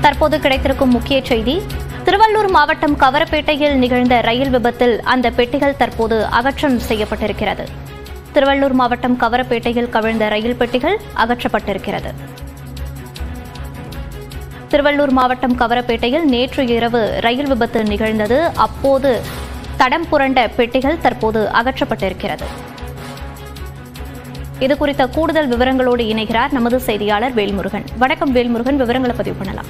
தற்போது கிடைத்திருக்கும் முக்கிய செய்தி திருவள்ளூர் மாவட்டம் கவரப்பேட்டையில் நிகழ்ந்த ரயில் விபத்தில் அந்த பெட்டிகள் தற்போது அகற்றம் செய்யப்பட்டிருக்கிறது திருவள்ளூர் மாவட்டம் கவரப்பேட்டையில் கவிழ்ந்த ரயில் பெட்டிகள் அகற்றப்பட்டிருக்கிறது திருவள்ளூர் மாவட்டம் கவரப்பேட்டையில் நேற்று இரவு ரயில் விபத்து நிகழ்ந்தது அப்போது தடம் புரண்ட பெட்டிகள் தற்போது அகற்றப்பட்டிருக்கிறது இது குறித்த கூடுதல் விவரங்களோடு இணைகிறார் நமது செய்தியாளர் வேல்முருகன் வணக்கம் வேல்முருகன் விவரங்களை பதிவு பண்ணலாம்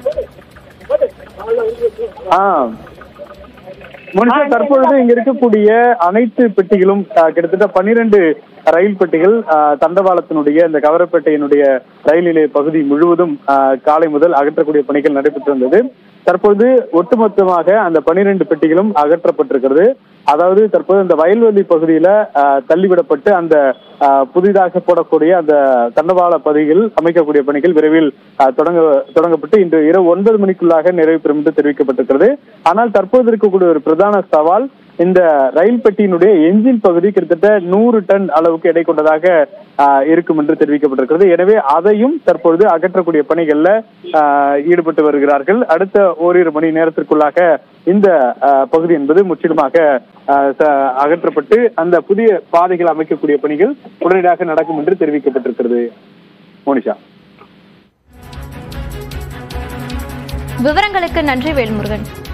ஆ. மனுஷா தற்பொழுது இங்க இருக்கக்கூடிய அனைத்து பெட்டிகளும் ஆ, கிட்டத்தட்ட பன்னிரண்டு ரயில் பெட்டிகள் ஆ, தண்டவாளத்தினுடைய இந்த கவரப்பேட்டையினுடைய ரயில் நிலைய பகுதி முழுவதும் ஆ, காலை முதல் அகற்றக்கூடிய பணிகள் நடைபெற்று வந்தது தற்பொழுது ஒட்டுமொத்தமாக அந்த பன்னிரண்டு பெட்டிகளும் அகற்றப்பட்டிருக்கிறது அதாவது தற்போது இந்த வயல்வெளி பகுதியில ஆ, தள்ளிவிடப்பட்டு அந்த ஆ, புதிதாக போடக்கூடிய அந்த தண்டவாள பகுதியில் அமைக்கக்கூடிய பணிகள் விரைவில் ஆ, தொடங்க தொடங்கப்பட்டு இன்று இரவு ஒன்பது மணிக்குள்ளாக நிறைவு பெறும் என்று தெரிவிக்கப்பட்டிருக்கிறது ஆனால் தற்போது இருக்கக்கூடிய ஒரு பிரதான சவால் இந்த ரயில் பெட்டியினுடைய என்ஜின் பகுதி கிட்டத்தட்ட நூறு டன் அளவுக்கு எடை கொண்டதாக ஆ, இருக்கும் என்று தெரிவிக்கப்பட்டிருக்கிறது எனவே அதையும் தற்பொழுது அகற்றக்கூடிய பணிகள்ல ஆ, ஈடுபட்டு வருகிறார்கள் அடுத்த ஓரிரு மணி நேரத்திற்குள்ளாக இந்த ஆ, பகுதி என்பது முற்றிலுமாக ஆ, ச- அகற்றப்பட்டு அந்த புதிய பாதைகள் அமைக்கக்கூடிய பணிகள் உடனடியாக நடக்கும் என்று தெரிவிக்கப்பட்டிருக்கிறது மோனிஷா விவரங்களுக்கு நன்றி வேல்முருகன்